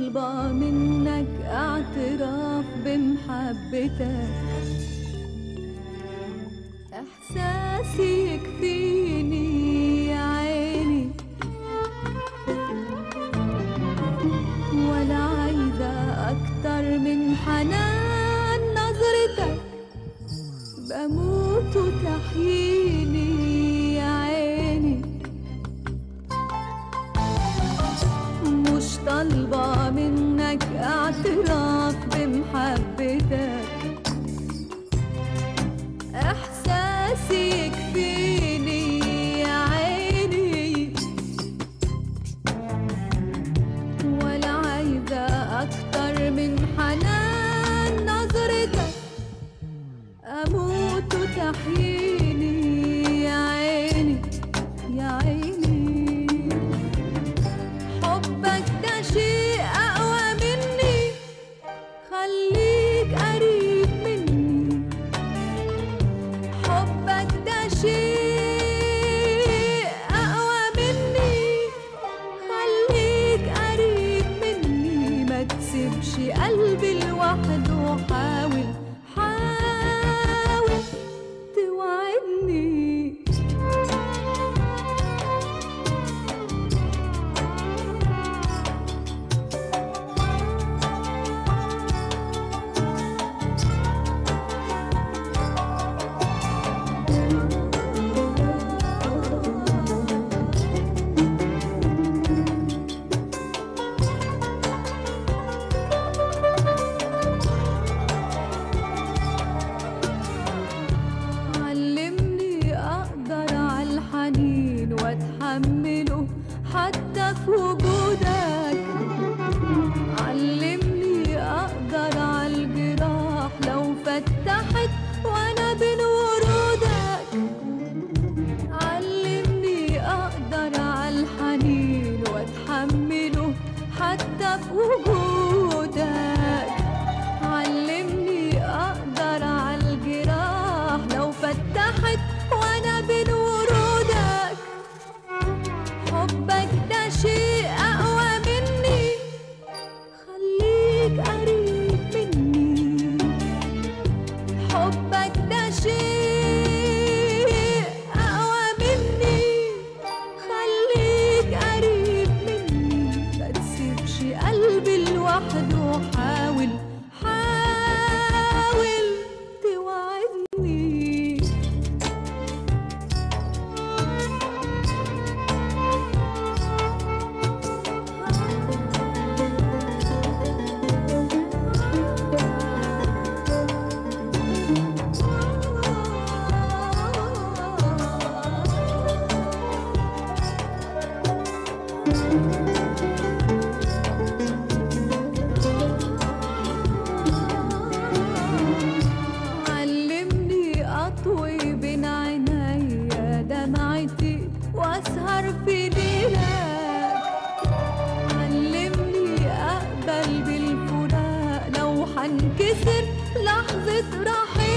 طالبة منك اعتراف بمحبتك إحساسي يكفيني يا عيني ولا عايزة أكتر من حنان نظرتك بموت وتحييني يا عيني مش طالبة منك اعتراف بمحبتك احساسي يكفيني يا عيني ولا عايزة اكتر من حنان نظرتك اموت وتحييني يا عيني يا عيني حبك ده شيء اقوى مني خليك قريب مني حبك ده شيء اقوى مني خليك قريب مني ما تسيبش قلبي لوحده حاول حاول توعدني علمني اقدر على الحنين واتحمله حتى في وجودك علمني اقدر على الجراح لو فتحت وانا بين ورودك علمني اقدر على الحنين واتحمله حتى في وجودك علمني اقدر على الجراح لو فتحت وانا بين ورودك حبك ده شيء اقوى مني خليك قريب مني حبك ده شيء اقوى مني خليك قريب مني ما تسيبش قلبي لوحده حاول حاول توعدني علمني اطوي بين عينيا دمعتي واسهر في ليلك علمني اقبل بالفراق لو حنكسر لحظة راحتك